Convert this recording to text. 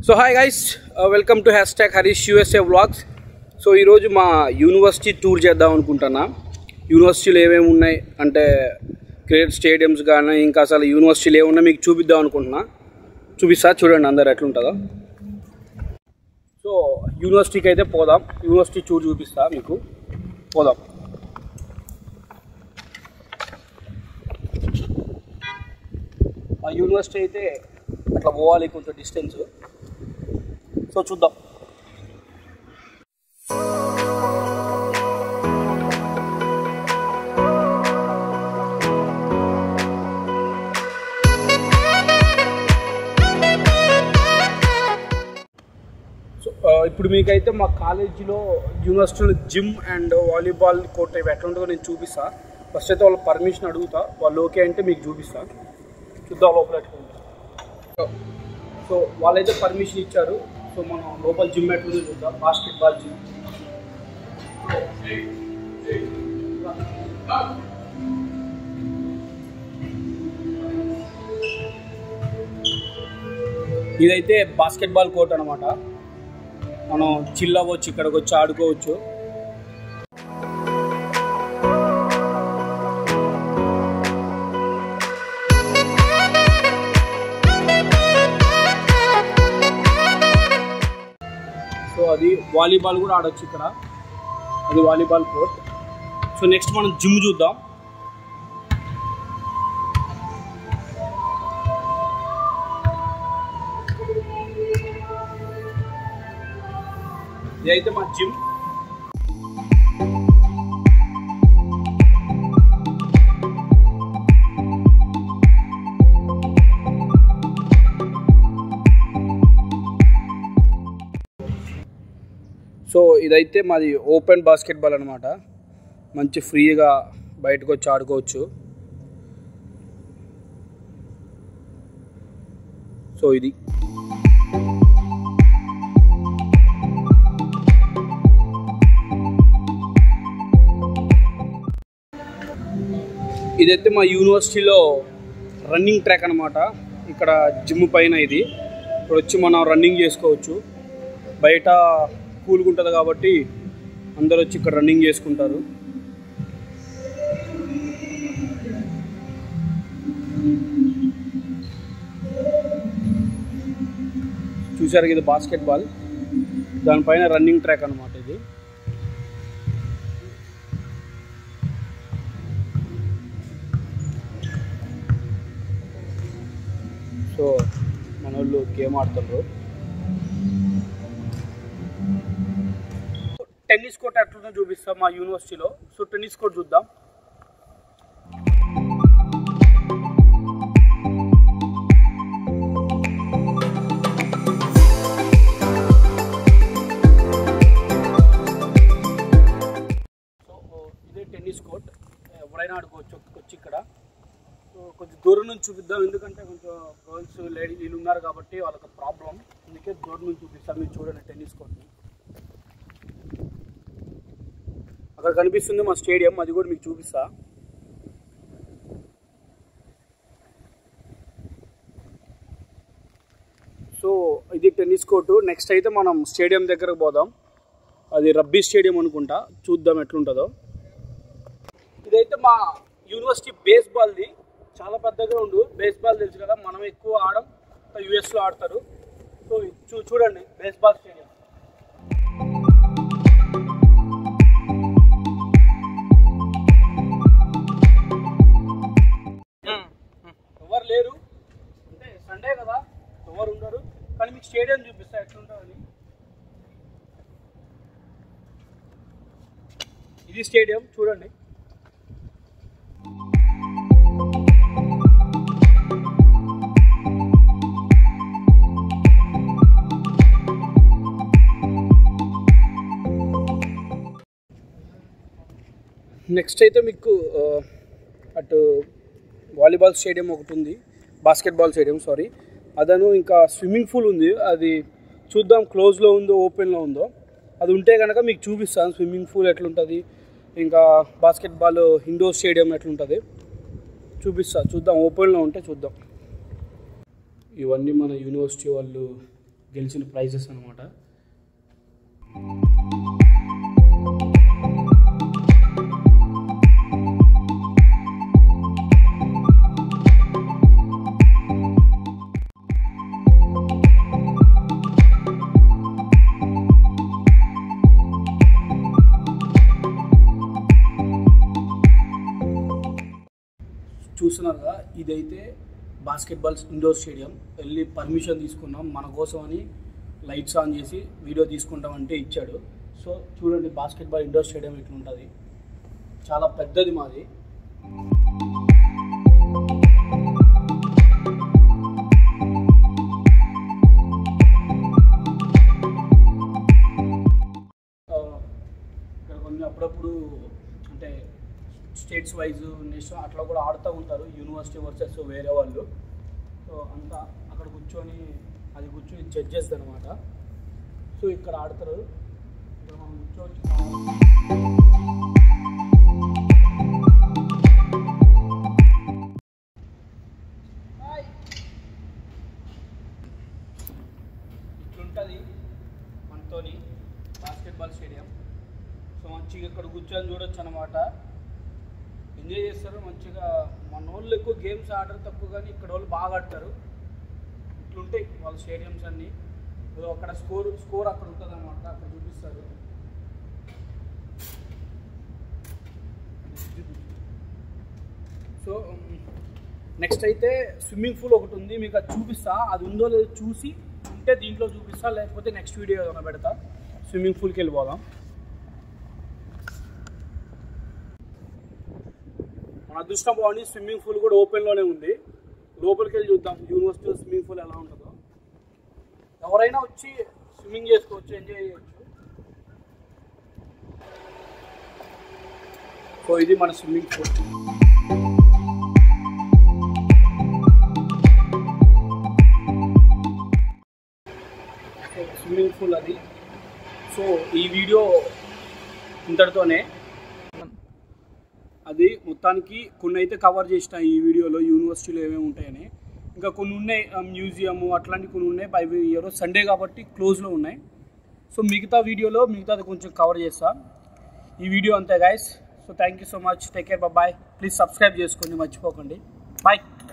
So hi guys welcome to hashtag Harish USA vlogs so ఈరోజు మా university tour చేద్దాం అనుకుంటున్నా యూనివర్సిటీలు ఏమేమి ఉన్నాయి అంటే క్రికెట్ స్టేడియంస్ కానీ ఇంకా అసలు యూనివర్సిటీలు ఏమున్నాయి మీకు చూపిద్దాం అనుకుంటున్నా చూపిస్తా చూడండి అందరు ఎట్లుంటుందో సో యూనివర్సిటీకి అయితే పోదాం యూనివర్సిటీ టూర్ చూపిస్తా మీకు పోదాం మా యూనివర్సిటీ అయితే అట్లా పోవాలి కొంచెం డిస్టెన్స్ సో చూద్దాం సో ఆ, ఇప్పుడు మీకైతే మా కాలేజీలో యూనివర్సిటీలో జిమ్ అండ్ వాలీబాల్ కోర్ట్ ఇవి ఎట్లా ఉంటుందో నేను చూపిస్తా ఫస్ట్ అయితే వాళ్ళ పర్మిషన్ అడుగుతా వాళ్ళు ఓకే అంటే మీకు చూపిస్తా చూద్దాం లోపల ఎట్లా ఉంటుందో. సో సో వాళ్ళైతే పర్మిషన్ ఇచ్చారు సో మనం లోపల జిమ్ ఎట్లుందో చూద్దాం బాస్కెట్ బాల్ జిమ్ ఇదైతే బాస్కెట్ బాల్ కోర్ట్ అనమాట మనం చిల్ అవ్వచ్చు ఇక్కడికి వచ్చి ఆడుకోవచ్చు సో అది వాలీబాల్ కూడా ఆడొచ్చు ఇక్కడ అది వాలీబాల్ కోర్ట్ సో నెక్స్ట్ మనం జిమ్ చూద్దాం ఇదైతే మా జిమ్ సో ఇదైతే మాది ఓపెన్ బాస్కెట్బాల్ అనమాట మంచి ఫ్రీగా బయటకు వచ్చి ఆడుకోవచ్చు సో ఇది ఇదైతే మా యూనివర్సిటీలో రన్నింగ్ ట్రాక్ అనమాట ఇక్కడ జిమ్ పైన ఇది ఇక్కడ వచ్చి మనం రన్నింగ్ చేసుకోవచ్చు బయట కూల్గా ఉంటుంది కాబట్టి అందరూ వచ్చి ఇక్కడ రన్నింగ్ చేసుకుంటారు చూసారు ఇది బాస్కెట్ బాల్ దానిపైన రన్నింగ్ ట్రాక్ అనమాట ఇది సో మన వాళ్ళు గేమ్ ఆడుతున్నారు టెన్నిస్ కోర్ట్ ఎట్లుందో చూపిస్తాం మా యూనివర్సిటీలో సో టెన్నిస్ కోర్ట్ చూద్దాం సో ఇదే టెన్నిస్ కోర్ట్ ఎవరైనా ఆడుకోవచ్చు వచ్చి ఇక్కడ సో కొంచెం దూరం నుంచి చూపిద్దాం ఎందుకంటే కొంచెం గర్ల్స్ లేడీ వీళ్ళు ఉన్నారు కాబట్టి వాళ్ళకి ప్రాబ్లం అందుకే దూరం నుంచి చూపిస్తాం మీరు చూడండి టెన్నిస్ కోర్ట్ని అక్కడ కనిపిస్తుంది మా స్టేడియం అది కూడా మీకు చూపిస్తా సో ఇది టెన్నిస్ కోర్టు నెక్స్ట్ అయితే మనం స్టేడియం దగ్గరకు పోదాం అది రబ్బీ స్టేడియం అనుకుంటా చూద్దాం ఎట్లుంటుందో ఇదైతే మా యూనివర్సిటీ బేస్బాల్ది చాలా పెద్ద గ్రౌండ్ బేస్బాల్ తెలుసు కదా మనం ఎక్కువ ఆడం యూఎస్లో ఆడతారు సో చూ చూడండి బేస్బాల్ స్టేడియం ఎవరు లేరు అంటే సండే కదా ఎవరు ఉండరు కానీ మీకు స్టేడియం చూపిస్తా ఎట్లుంటుందని ఇది స్టేడియం చూడండి నెక్స్ట్ అయితే మీకు ఆ, అటు వాలీబాల్ స్టేడియం ఒకటి ఉంది బాస్కెట్బాల్ స్టేడియం సారీ అదను ఇంకా స్విమ్మింగ్ పూల్ ఉంది అది చూద్దాం క్లోజ్లో ఉందో ఓపెన్లో ఉందో అది ఉంటే కనుక మీకు చూపిస్తాను స్విమ్మింగ్ పూల్ ఎట్లుంటుంది ఇంకా బాస్కెట్బాల్ ఇండోర్ స్టేడియం ఎట్లుంటుంది చూపిస్తా చూద్దాం ఓపెన్లో ఉంటే చూద్దాం ఇవన్నీ మన యూనివర్సిటీ వాళ్ళు గెలిచిన ప్రైజెస్ అనమాట చూస్తున్నారుగా ఇదైతే బాస్కెట్బాల్ ఇండోర్ స్టేడియం వెళ్ళి పర్మిషన్ తీసుకున్నాం మన కోసం అని లైట్స్ ఆన్ చేసి వీడియో తీసుకుంటామంటే ఇచ్చాడు సో చూడండి బాస్కెట్బాల్ ఇండోర్ స్టేడియం ఇట్లా ఉంటుంది చాలా పెద్దది మాది ఆ, ఇక్కడ కొన్ని అప్పుడప్పుడు అంటే స్టేట్స్ వైజ్ నేషనల్ అట్లా కూడా ఆడుతూ ఉంటారు యూనివర్సిటీ వర్సెస్ వేరే వాళ్ళు సో అంతా అక్కడ కూర్చొని అది కూర్చొని జడ్జెస్ అనమాట సో ఇక్కడ ఆడతారు ఇక్కడ మనం కూర్చోవచ్చు ఇట్లుంటుంది మనతోని బాస్కెట్బాల్ స్టేడియం సో మంచిగా ఇక్కడ కూర్చొని చూడొచ్చు అనమాట ఎంజాయ్ చేస్తారు మంచిగా మన వాళ్ళు ఎక్కువ గేమ్స్ ఆడరు తక్కువ కానీ ఇక్కడ వాళ్ళు బాగా ఆడతారు ఇట్లుంటాయి వాళ్ళ స్టేడియంస్ అన్నీ ఇదిగో అక్కడ స్కోర్ స్కోర్ అక్కడ ఉంటుంది అనమాట అక్కడ చూపిస్తారు సో నెక్స్ట్ అయితే స్విమ్మింగ్ పూల్ ఒకటి ఉంది మీకు అది చూపిస్తా అది ఉందో లేదో చూసి ఉంటే దీంట్లో చూపిస్తా లేకపోతే నెక్స్ట్ వీడియో ఏదైనా పెడతా స్విమ్మింగ్ పూల్కి వెళ్ళిపోదాం మన అదృష్టం బాగుంది స్విమ్మింగ్ పూల్ కూడా ఓపెన్లోనే ఉంది లోపలికి వెళ్ళి చూద్దాం యూనివర్సిటీలో స్విమ్మింగ్ పూల్ ఎలా ఉంటుందో ఎవరైనా వచ్చి స్విమ్మింగ్ చేసుకోవచ్చు ఎంజాయ్ చేయొచ్చు సో ఇది మన స్విమ్మింగ్ పూల్ స్విమ్మింగ్ పూల్ అది సో ఈ వీడియో ఇంతటితోనే అది మొత్తానికి కొన్ని అయితే కవర్ చేసిన ఈ వీడియోలో యూనివర్సిటీలో ఏమేమి ఉంటాయని ఇంకా కొన్ని ఉన్నాయి మ్యూజియము అట్లాంటివి కొన్ని ఉన్నాయి అవి ఈరోజు సండే కాబట్టి క్లోజ్లో ఉన్నాయి సో మిగతా వీడియోలో మిగతాది కొంచెం కవర్ చేస్తా ఈ వీడియో అంతే guys so thank you so much take care bye please subscribe చేసుకోండి మర్చిపోకండి బాయ్